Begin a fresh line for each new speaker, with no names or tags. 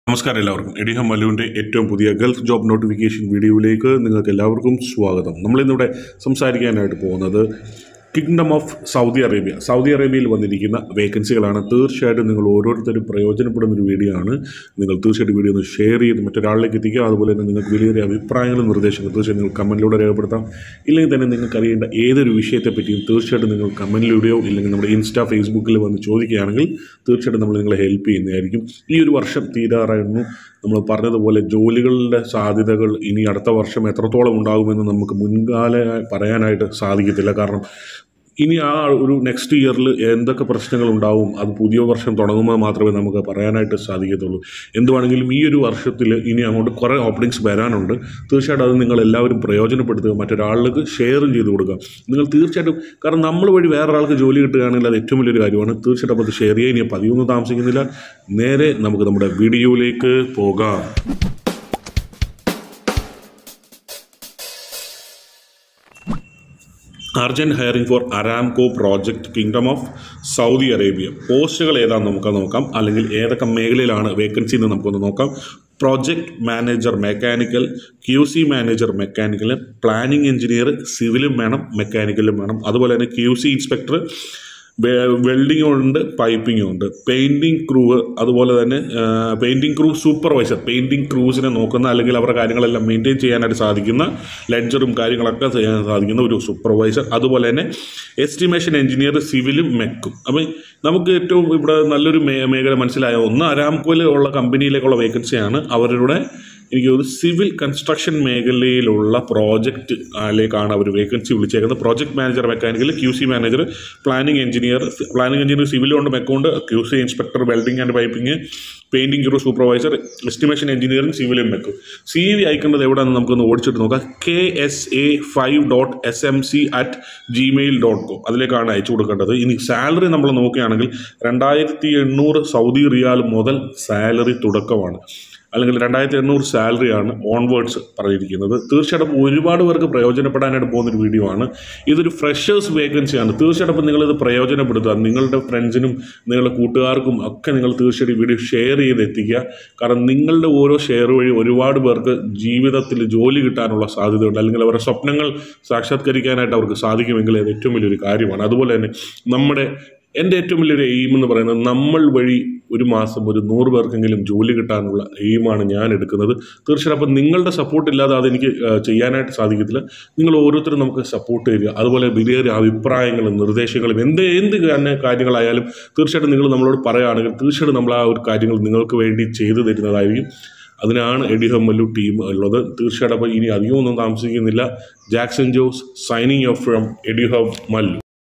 നമസ്കാരം എല്ലാവർക്കും എഡിഹം മല്ലുവിൻ്റെ ഏറ്റവും പുതിയ ഗൾഫ് ജോബ് നോട്ടിഫിക്കേഷൻ വീഡിയോയിലേക്ക് നിങ്ങൾക്ക് എല്ലാവർക്കും സ്വാഗതം നമ്മളിന്നിവിടെ സംസാരിക്കാനായിട്ട് പോകുന്നത് kingdom of Saudi Arabia Saudi അറേബ്യയിൽ വന്നിരിക്കുന്ന വേക്കൻസികളാണ് തീർച്ചയായിട്ടും നിങ്ങൾ ഓരോരുത്തരും പ്രയോജനപ്പെടുന്ന ഒരു വീഡിയോ ആണ് നിങ്ങൾ തീർച്ചയായിട്ടും വീഡിയോ ഒന്ന് ഷെയർ ചെയ്ത് മറ്റൊരാളിലേക്ക് എത്തിക്കുക അതുപോലെ തന്നെ നിങ്ങൾക്ക് വലിയ അഭിപ്രായങ്ങളും നിർദ്ദേശങ്ങളും തീർച്ചയായും നിങ്ങൾ കമൻറ്റിലൂടെ രേഖപ്പെടുത്താം ഇല്ലെങ്കിൽ തന്നെ നിങ്ങൾക്ക് അറിയേണ്ട ഏതൊരു വിഷയത്തെ പറ്റിയും തീർച്ചയായിട്ടും നിങ്ങൾ കമൻറ്റിലൂടെയോ ഇല്ലെങ്കിൽ നമ്മുടെ ഇൻസ്റ്റാ ഫേസ്ബുക്കിൽ വന്ന് ചോദിക്കുകയാണെങ്കിൽ തീർച്ചയായിട്ടും നമ്മൾ നിങ്ങളെ ഹെൽപ്പ് ചെയ്യുന്നതായിരിക്കും ഈ ഒരു വർഷം തീരാറായിരുന്നു നമ്മൾ പറഞ്ഞതുപോലെ ജോലികളുടെ സാധ്യതകൾ ഇനി അടുത്ത വർഷം എത്രത്തോളം ഉണ്ടാകുമെന്ന് നമുക്ക് മുൻകാല പറയാനായിട്ട് സാധിക്കത്തില്ല കാരണം ഇനി ആ ഒരു നെക്സ്റ്റ് ഇയറിൽ എന്തൊക്കെ പ്രശ്നങ്ങൾ ഉണ്ടാവും അത് പുതിയ വർഷം തുടങ്ങുമ്പോൾ മാത്രമേ നമുക്ക് പറയാനായിട്ട് സാധിക്കത്തുള്ളൂ എന്തുവാണെങ്കിലും ഈ ഒരു വർഷത്തിൽ ഇനി അങ്ങോട്ട് കുറേ ഓപ്പണിങ്സ് വരാനുണ്ട് തീർച്ചയായിട്ടും അത് നിങ്ങൾ എല്ലാവരും പ്രയോജനപ്പെടുത്തുക മറ്റൊരാളിലേക്ക് ഷെയറും ചെയ്ത് കൊടുക്കുക നിങ്ങൾ തീർച്ചയായിട്ടും കാരണം നമ്മൾ വഴി വേറൊരാൾക്ക് ജോലി കിട്ടുകയാണെങ്കിൽ അത് ഏറ്റവും വലിയൊരു കാര്യമാണ് തീർച്ചയായിട്ടും അപ്പോൾ അത് ഷെയർ ചെയ്യാൻ ഇനി പതിവൊന്നും താമസിക്കുന്നില്ല നേരെ നമുക്ക് നമ്മുടെ വീഡിയോയിലേക്ക് പോകാം urgent hiring for Aramco project kingdom of Saudi Arabia പോസ്റ്റുകൾ ഏതാണെന്ന് നമുക്ക് നോക്കാം അല്ലെങ്കിൽ ഏതൊക്കെ മേഖലയിലാണ് വേക്കൻസി എന്ന് നമുക്കൊന്ന് നോക്കാം project manager mechanical Q C manager mechanical planning engineer സിവിലും വേണം മെക്കാനിക്കലും വേണം അതുപോലെ തന്നെ ക്യു സി ഇൻസ്പെക്ടർ വെൽഡിങ്ങും ഉണ്ട് പൈപ്പിങ്ങും ഉണ്ട് പെയിൻറ്റിങ് ക്രൂ അതുപോലെ തന്നെ പെയിൻറ്റിങ് ക്രൂ സൂപ്പർവൈസർ പെയിൻറ്റിങ് ക്രൂസിനെ നോക്കുന്ന അല്ലെങ്കിൽ അവരുടെ കാര്യങ്ങളെല്ലാം മെയിൻറ്റെയിൻ ചെയ്യാനായിട്ട് സാധിക്കുന്ന ലെഡ്ജറും കാര്യങ്ങളൊക്കെ ചെയ്യാൻ സാധിക്കുന്ന ഒരു സൂപ്പർവൈസർ അതുപോലെ തന്നെ എസ്റ്റിമേഷൻ എഞ്ചിനീയർ സിവിലും മെക്കും അപ്പം നമുക്ക് ഏറ്റവും ഇവിടെ നല്ലൊരു മേ മേഖല മനസ്സിലായ ഒന്ന് അരാംകോയിൽ ഉള്ള കമ്പനിയിലേക്കുള്ള വേക്കൻസിയാണ് അവരുടെ എനിക്ക് തോന്നുന്നു സിവിൽ കൺസ്ട്രക്ഷൻ മേഖലയിലുള്ള പ്രോജക്റ്റ് ലേക്കാണ് അവർ വേക്കൻസി വിളിച്ചേക്കുന്നത് project manager mechanical Q C manager planning engineer planning engineer സിവിലും ഉണ്ട് മെക്കുണ്ട് Q C inspector welding and piping painting crew supervisor estimation engineering സിവിലും മെക്കും സി വി അയക്കേണ്ടത് എവിടെയാണെന്ന് നമുക്കൊന്ന് ഓടിച്ചിട്ട് നോക്കാം K S A five dot S M C at Gmail dot com അതിലേക്കാണ് അയച്ചു കൊടുക്കേണ്ടത് ഇനി സാലറി നമ്മൾ നോക്കുകയാണെങ്കിൽ രണ്ടായിരത്തി എണ്ണൂറ് സൗദി റിയാൽ മുതൽ സാലറി തുടക്കമാണ് അല്ലെങ്കിൽ രണ്ടായിരത്തി എണ്ണൂറ് സാലറിയാണ് ഓൺവേർഡ്സ് പറഞ്ഞിരിക്കുന്നത് തീർച്ചയായിട്ടും ഒരുപാട് പേർക്ക് പ്രയോജനപ്പെടാനായിട്ട് പോകുന്നൊരു വീഡിയോ ആണ് ഇതൊരു ഫ്രഷേഴ്സ് വേക്കൻസിയാണ് തീർച്ചയായിട്ടും നിങ്ങളിത് പ്രയോജനപ്പെടുത്തുക നിങ്ങളുടെ ഫ്രണ്ട്സിനും നിങ്ങളുടെ കൂട്ടുകാർക്കും ഒക്കെ നിങ്ങൾ തീർച്ചയായിട്ടും ഈ വീഡിയോ ഷെയർ ചെയ്ത് എത്തിക്കുക കാരണം നിങ്ങളുടെ ഓരോ ഷെയർ വഴി ഒരുപാട് പേർക്ക് ജീവിതത്തിൽ ജോലി കിട്ടാനുള്ള സാധ്യതയുണ്ട് അല്ലെങ്കിൽ അവരുടെ സ്വപ്നങ്ങൾ സാക്ഷാത്കരിക്കാനായിട്ട് അവർക്ക് സാധിക്കുമെങ്കിൽ അത് ഏറ്റവും വലിയൊരു കാര്യമാണ് അതുപോലെ തന്നെ നമ്മുടെ എൻ്റെ ഏറ്റവും വലിയൊരു എയിം എന്ന് പറയുന്നത് നമ്മൾ വഴി ഒരു മാസം ഒരു നൂറ് പേർക്കെങ്കിലും ജോലി കിട്ടാനുള്ള എയിമാണ് ഞാൻ എടുക്കുന്നത് തീർച്ചയായും അപ്പം നിങ്ങളുടെ സപ്പോർട്ട് ഇല്ലാതെ അതെനിക്ക് ചെയ്യാനായിട്ട് സാധിക്കത്തില്ല നിങ്ങൾ ഓരോരുത്തരും നമുക്ക് സപ്പോർട്ട് തരിക അതുപോലെ വലിയൊരു അഭിപ്രായങ്ങളും നിർദ്ദേശങ്ങളും എന്ത് എന്ത് തന്നെ കാര്യങ്ങളായാലും തീർച്ചയായിട്ടും നിങ്ങൾ നമ്മളോട് പറയുകയാണെങ്കിൽ തീർച്ചയായിട്ടും നമ്മൾ ആ ഒരു കാര്യങ്ങൾ നിങ്ങൾക്ക് വേണ്ടി ചെയ്തു തരുന്നതായിരിക്കും അതിനാണ് എഡിഹം മല്ലു ടീം ഉള്ളത് തീർച്ചയായിട്ടും അപ്പോൾ ഇനി അധികമൊന്നും താമസിക്കുന്നില്ല Jackson Jose signing off from എഡിഹം മല്ലു